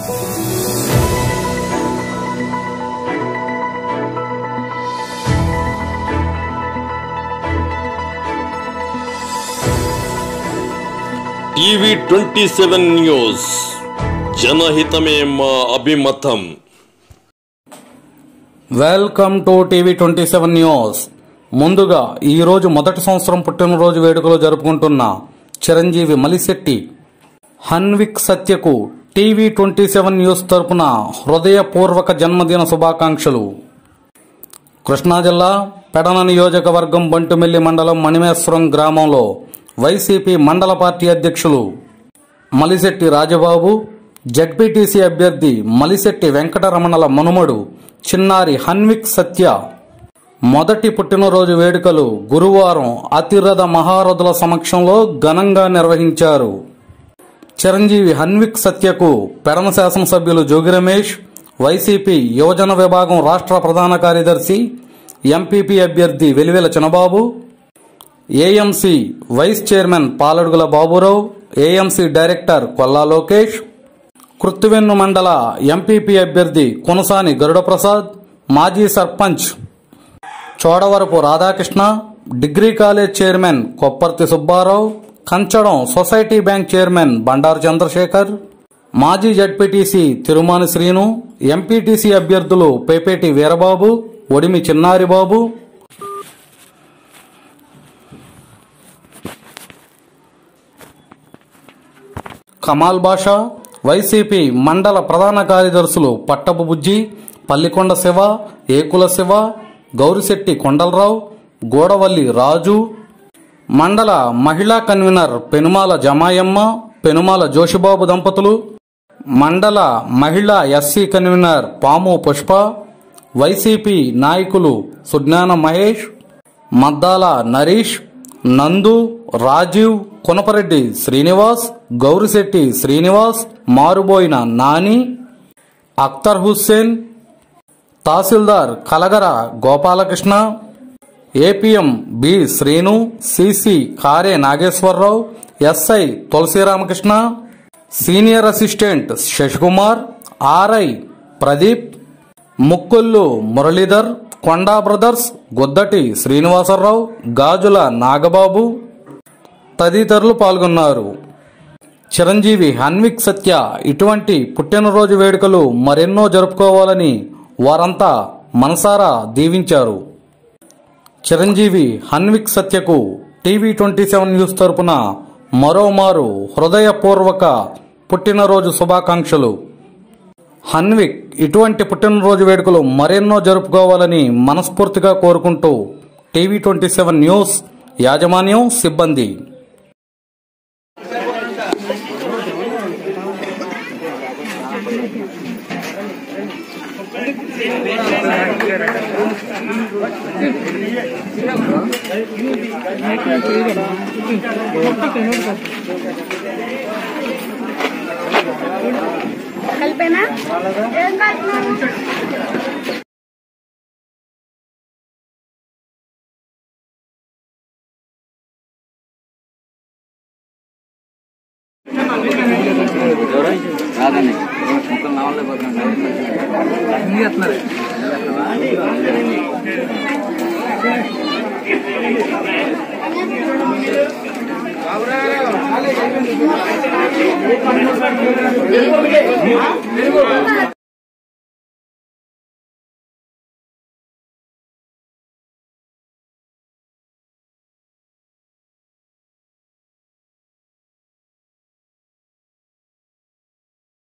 TV twenty seven news జనహితమే మా అభిమతం welcome to TV twenty seven news ముందుగా ఈ రోజు మొదటి సంవత్సరం పుట్టినరోజు వేడుకలు జరుపుకుంటున్న చిరంజీవి మలిశెట్టి హన్విక్ సత్యకు టీవీ ట్వంటీ సెవెన్ న్యూస్ తరపున హృదయపూర్వక జన్మదిన శుభాకాంక్షలు కృష్ణా జిల్లా పెడన నియోజకవర్గం బంటుమిల్లి మండలం మణిమేశ్వరం గ్రామంలో వైసీపీ మండల పార్టీ అధ్యక్షులు మలిశెట్టి రాజబాబు జడ్పీటీసీ అభ్యర్థి మలిశెట్టి వెంకటరమణల మనుమడు చిన్నారి హన్విక్ సత్య మొదటి పుట్టినరోజు వేడుకలు గురువారం అతిరథ మహారథుల సమక్షంలో ఘనంగా నిర్వహించారు చిరంజీవి హన్విక్ సత్యకు పెడన శాసనసభ్యులు జోగి రమేష్ వైసీపీ యువజన విభాగం రాష్ట్ర ప్రధాన కార్యదర్శి ఎంపీపీ అభ్యర్థి Velivela Chinababu AMC vice chairman Paladugula Baburao AMC director Kolla Lokesh Kruthivennu మండల ఎంపీపీ అభ్యర్థి కొనసాని గరుడప్రసాద్ మాజీ sarpanch Chodavarapu Radhakrishna degree college chairman Kopparthi Subbarao Kanchadam society bank chairman Bandaru Chandrashekar మాజీ జడ్పీటీసీ తిరుమాని శ్రీను ఎంపీటీసీ అభ్యర్థులు పేపేటి వీరబాబు ఒడిమి చిన్నారిబాబు కమాల్ బాషా వైసీపీ మండల ప్రధాన కార్యదర్శులు పట్టపు బుజ్జి పల్లికొండ శివ ఏకుల శివ గౌరిశెట్టి కొండలరావు గోడవల్లి రాజు మండల మహిళా కన్వీనర్ పెనుమాల జమాయమ్మ పెనుమాల జోషిబాబు దంపతులు మండల మహిళా ఎస్సీ కన్వీనర్ పాము పుష్ప వైసీపీ నాయకులు Sujnana Mahesh Maddala Narish Nandu Rajiv Konapareddy Srinivas Gowrisetti Srinivas Maruboina Nani Akhtar Hussain tahsildar Kalagara Gopalakrishna APM B Srinu CC Kare Nageswararao SI Tulasiramakrishna senior assistant Sasikumar RI Pradeep Mukkollu Muralidhar Konda brothers Guddati Srinivasarao Gajula Nagababu తదితరులు పాల్గొన్నారు చిరంజీవి హన్విక్ సత్య ఇటువంటి పుట్టినరోజు వేడుకలు మరెన్నో జరుపుకోవాలని వారంతా మనసారా దీవించారు చిరంజీవి హన్విక్ సత్యకు టీవీ ట్వంటీ సెవెన్ న్యూస్ తరపున మరోమారు హృదయపూర్వక పుట్టినరోజు శుభాకాంక్షలు హన్విక్ ఇటువంటి పుట్టినరోజు వేడుకలు మరెన్నో జరుపుకోవాలని మనస్ఫూర్తిగా కోరుకుంటూ టీవీ ట్వంటీ సెవెన్ న్యూస్ యాజమాన్యం సిబ్బంది కలిపేనా ఏం కలిపినాను కాదండి ముక్కలు నా వల్లే పోతున్నాడు ఆ